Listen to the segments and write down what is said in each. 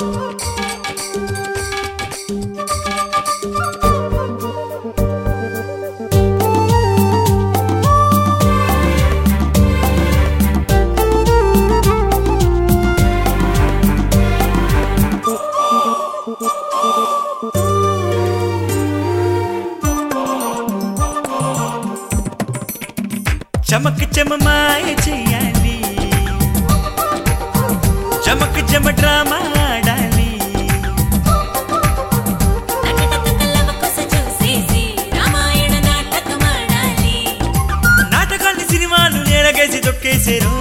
చమక్ చమమాయ చెయ్యాలి చమక్ చమ డ్రామా ఆడాలి నటనకలవకుస చూసేసి రామాయణ నాటకమాడాలి నాటకాన్ని సినిమాలు నేలకేసి తొక్కేసారు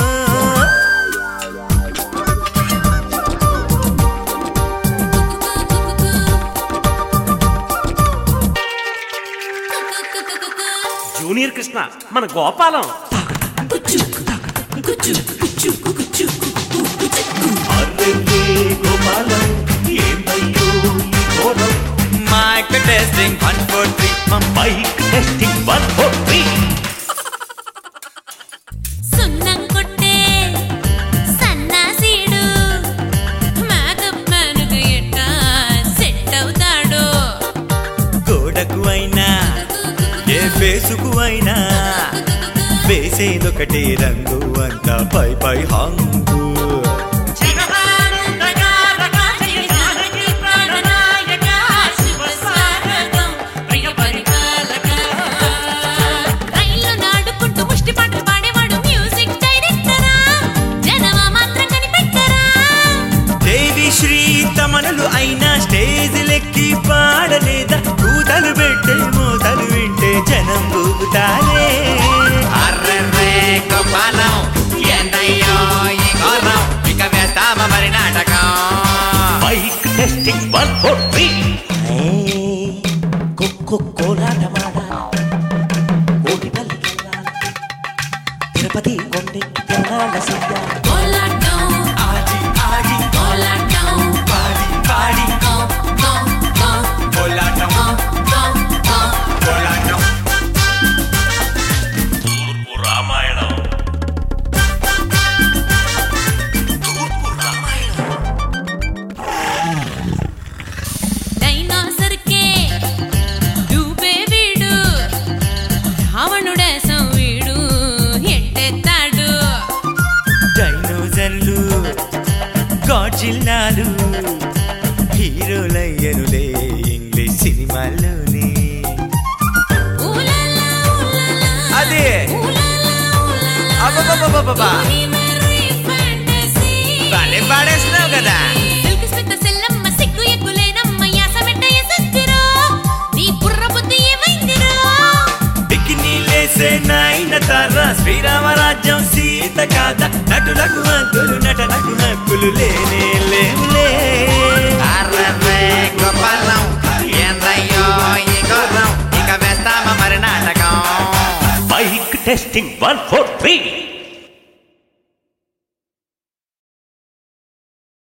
జూనియర్ కృష్ణ మన Gopalam mike testing one four three mike testing one four three సున్నం కొట్టే సన్నాసీడు మేకప్ మ్యాన్కు ఎట్టా సెట్ అవుతాడు గోడకు అయినా ఏ ఫేసుకు అయినా వేసేదొకటే రంగు అంతా పై పై హంగు రైల్లో నాడుకుంటూ ముష్టి పాటలు పాడేవాడు మ్యూజిక్ డైరెక్టరా జనమా మాత్రం కనిపెట్టరా దేవి శ్రీ తమనులు అయినా స్టేజ్ లెక్కి పాడలేదా కూతలు పెట్టే మోతలు వింటే జనం ఊగుతారే అర్రర్రే గోపాలం ఏందయ్యో ఈ ఘోరం ఇక వేస్తామ మరి నాటకం mike testing one four three కుక్కు కోలాటమాడ కోటి పల్లికిరాల తిరుపతి కొండెక్కి తిరణాల సిద్ధ కోలాటం ఆడి ఆడి కోలాటం పాడి పాడి గో గో గో కోలాటం గో గో గో కోలాటం రామాయణం డైనోసర్కే డూబే వీడు రావణుడేసం వీడు ఎట్టెత్తాడు డైనోజర్లు గాడ్జిల్లాలు హీరోలయ్యనులే ఇంగ్లీష్ సినిమాల్లోనే ఊలాలా ఊలాలా అదే ఊలాలా ఊలాలా అబ్బబ్బబ్బబ్బబ్బా. ఊహి మర్రి ఫ్యాంటసీ భలే పాడేస్తున్నావు కదా సిల్క్ స్మిత సెల్లమ్మ సిగ్గు ఎగ్గులేనమ్మ యాసమెట్ట ఎసెత్తిరో నీ బుర్ర బుద్ధి ఏమైందిరో బికినీ లేసే నాయన తార శ్రీరామరాజ్యం సీత కాద నటులకు హక్కులు నటనకు హక్కులు లేనే లేవులే అర్రర్రే గోపాలం ఏందయ్యో ఈ ఘోరం ఇక వేస్తామ మరి నాటకం mike testing one four three